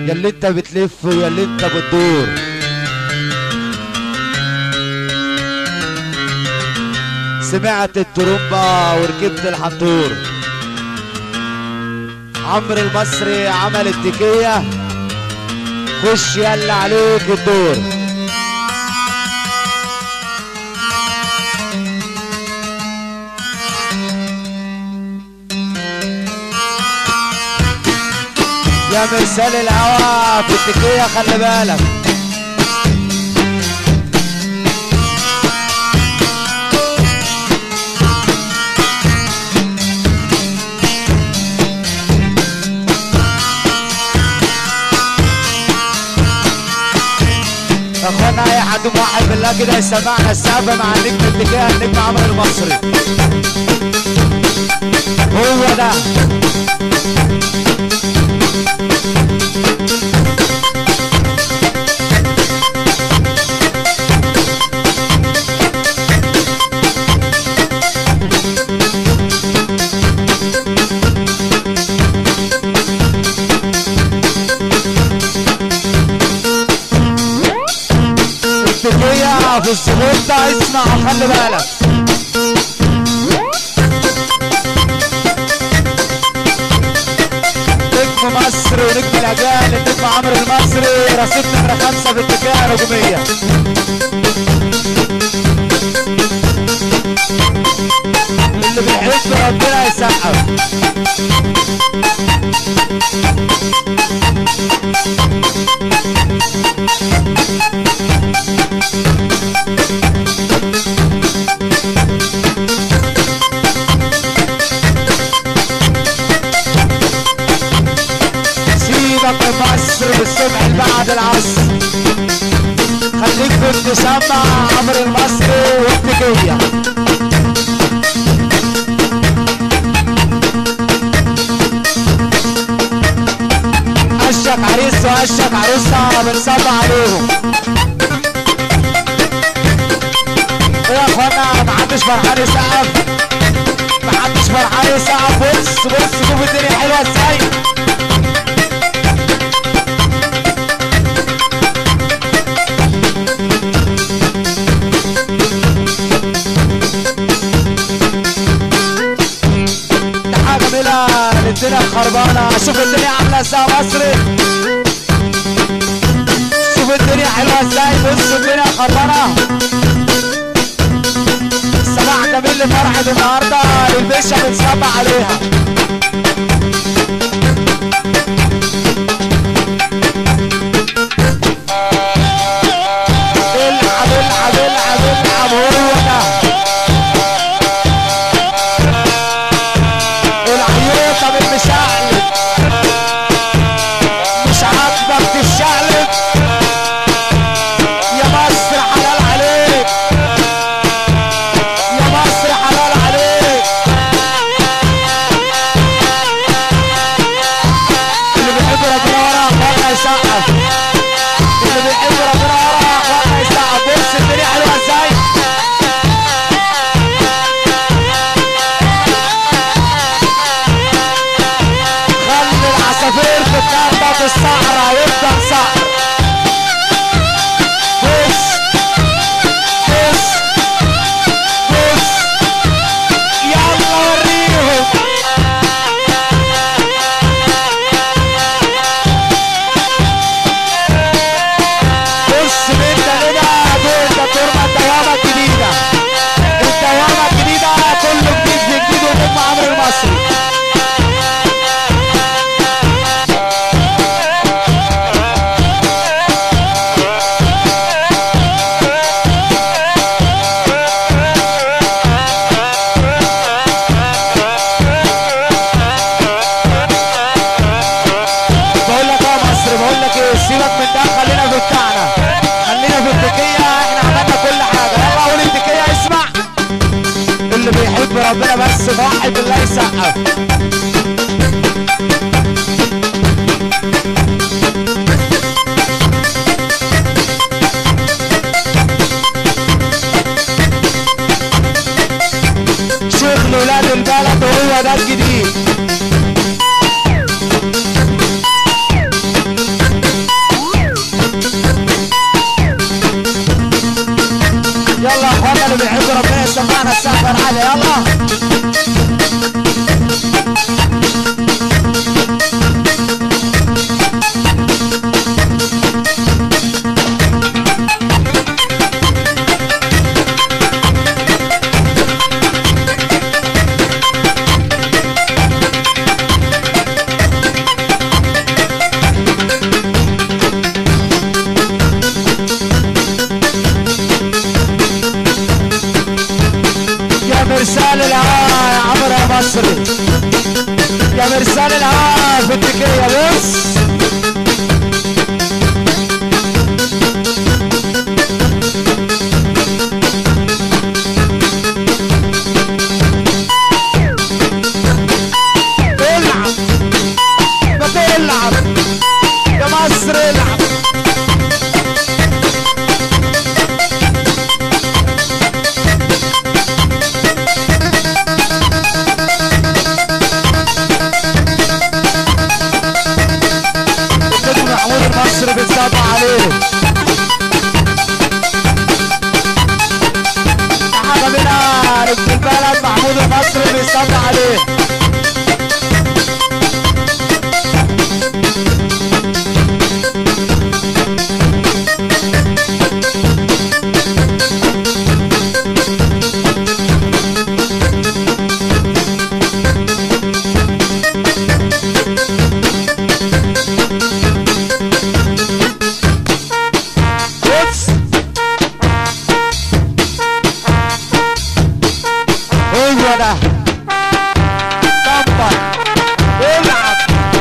يا اللي انت بتلف يا اللي انت بتدور سمعت الترومبة وركبت الحنطور عمرو المصري عمل التكية خش يلا عليك الدور يا مرسال الهوا في التكية خلي بالك يا اخوانا اي حد موحد بالله كده يسمعنا السقفة مع النجم التكية النجم عمرو المصري هو ده التكية في الزبون ده اسمع وخلي بالك نجم مصر ونجم الاجيال النجم عمرو المصري رصيد نمرة خمسة في التكية الهجومية اللي بيحب ربنا يسقف سيبك من مصر بالصبح بعد العصر خليك في ابتسامة عمرو المصري والتكية عشك عريس وعشك عروسة بنصب عليهم ايه يا اخوانا محدش فرحان يسقف محدش فرحان يسقف بص بص شوف الدنيا حلوه ازاي ده حاجه جميله الدنيا خربانه شوف الدنيا عامله ازاي يا مصري شوف الدنيا حلوه ازاي بص الدنيا خربانه صباح جميل لفرحة النهارده الباشا بنصب عليها العب العب العب العب هو ده العيوطة بالمشقلب مش عاجبك تشقلب يا مصر حلال عليك يا مصر حلال عليك اللي بيحب ربنا ورا اخوانا يسقف اللي بيحب ربنا ورا اخوانا يسقف بص الدنيا حلوه ازاي خلي العصافير تتنطط الصحراء ويفضل صقر بص بص بص يلا وريهم بص من ده لده دول ده ترمى الدوامة الجديدة الدوامة الجديدة كله جديد في جديد ونجم عمرو المصري بقول لك ايه يا مصر بقول لك ايه سيبك من ده خلينا في بتاعنا خلينا في التكية احنا عملنا كل حاجة يلا قول التكية اسمع اللي بيحب ربنا بس موحد بالله يسقف شغل ولاد البلد هو ده الجديد التكية اللي بيحب ربنا يسمعنا السقف العالي يلا يا مرسال الهوا يا عمرو يا مصري يا مرسال الهوا في التكية بص العب ما تلعب يا مصر العب النجم محمود المصري بيتصاب عليه حاجة بينا رجل البلد محمود المصري بيتصاب عليه بص هو ده طبق العب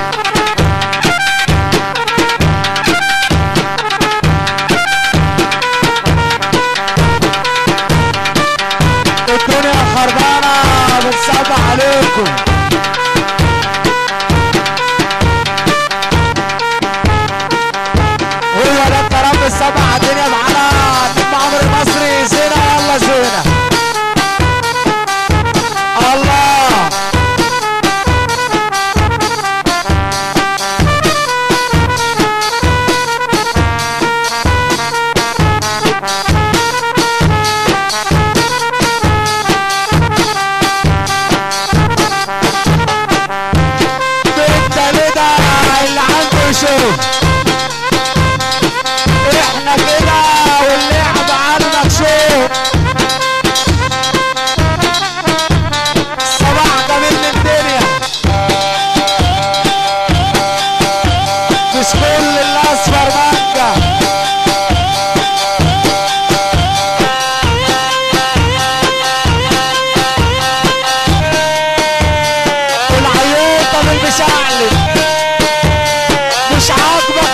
الدنيا خربانة بتصعب عليكم هو ده الكلام السبع الدنيا معانا نجم عمرو المصري زينة يلا زينة الله انت لده اللي عنده شغل احنا كده واللعب عنك شوق صباح جميل الدنيا مش كل الاصفر مانجا العيوطة بالمشعلب مش عاجبك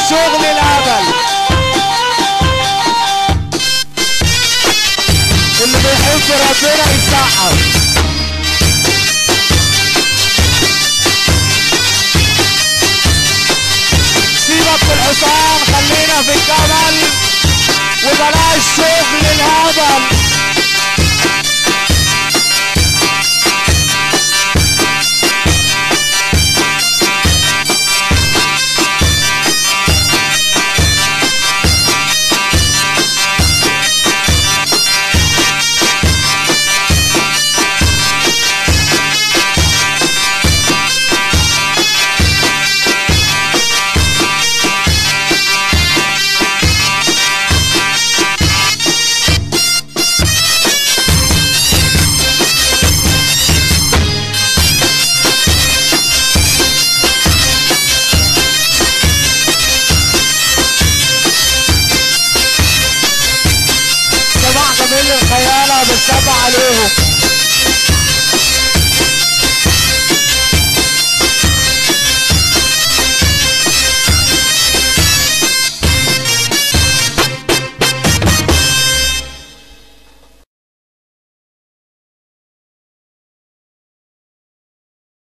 الشغل الهبل اللي بيحب ربنا يسقف سيبك من الحصان خلينا في الجبل وبلاش شغل الهبل جماعة جميل الخيالة بالسبع عليهم